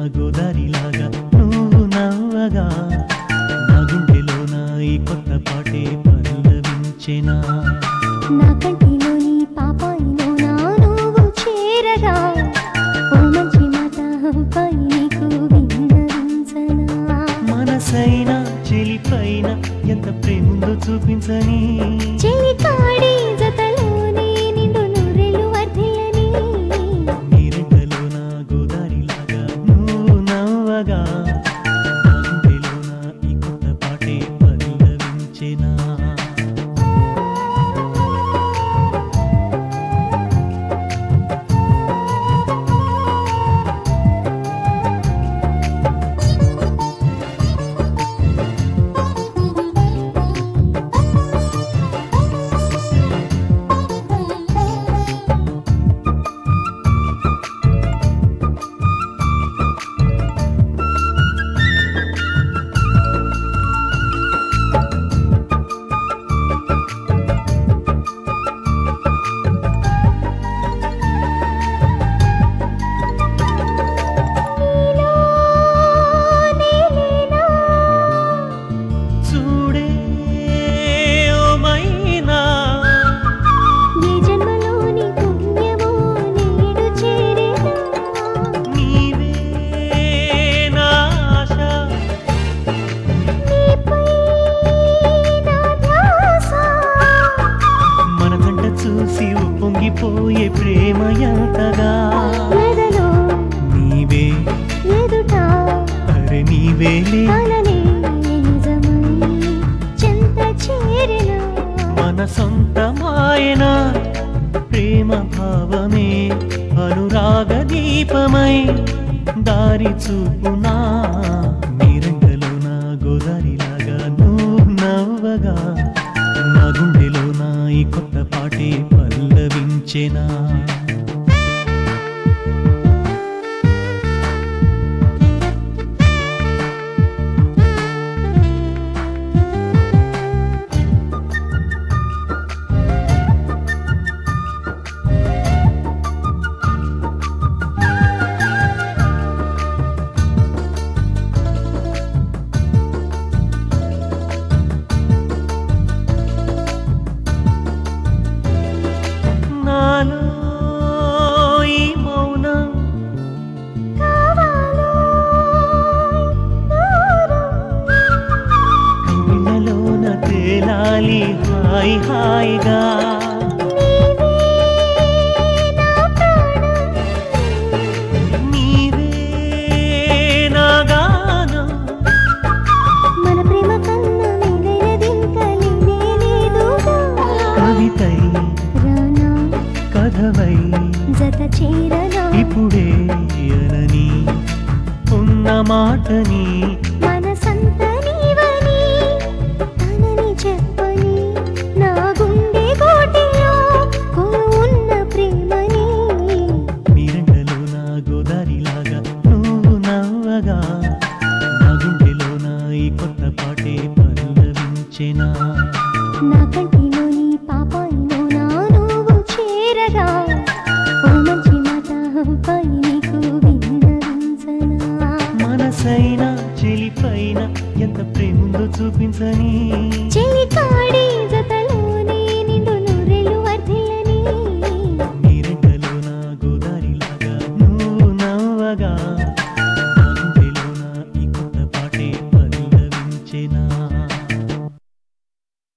గోదారిలాగా నువ్వు నవ్వగా నా గుండెలోన ఈ కొత్త పాటే పల్లవించెనా నా కంటిలోని పాపాయిలోనా నువ్వు చేరగా ఓ మంచి మాట పై నీకు విన్నవించనా మనసైన చెలిపైన ఎంత ప్రేముందో చూపించని చెలికాడి జతలోనే నిండు నూరెలు వర్ధిల్లని నీరెండలోన గోదారిలాగా నువ్వు నవ్వగా నా గుండెలోన ఈ కొత్త పాటే పల్లవించెనా చూడే ఓ మైనా ఈ జన్మలోని పుణ్యమో నేడు చేరేనా నీవే నా ఆశ నీపై నా ధ్యాస మన కంట చూసి ఉప్పొంగిపోయే ప్రేమ ఎంతగా ఎదలో నీవే ఎదుట అరే నీవేలే కలనే నిజమై చెంత చేరిన మన సొంతమాయన ప్రేమ భావమే అనురాగ దీపమై దారి చూపునా నీరంగలోన గోదారిలాగా నువ్వు నవ్వగా నా గుండెలోన ఈ కొత్త పాటే పల్లవించెనా నాలో ఈ మౌనం కావాలో దూరం కవిళలోన తేలాలి హాయి హాయిగా నీవే నా ప్రాణం నీవే నా గానం మన ప్రేమ కన్నా మేలైనదింక లేనే లేదుగా కవితై రానా కథవై జత చేరనా ఇప్పుడే అనని ఉన్న మాటని మనసంత నీవని తనని చెప్పని నా గుండె కోటిలో ఉన్న ప్రేమని నీరండలోన గోదారిలాగా నువ్వు నవ్వగా నా గుండెలోన ఈ కొత్త పాటే పల్లవించెనా నా కంటిలోని పాపాయిలోనా నువ్వు చేరగా ఓ మంచి మాట పై నీకు విన్నవించనా మనసైన చెలిపైన ఎంత ప్రేముందో చూపించని చెలికాడి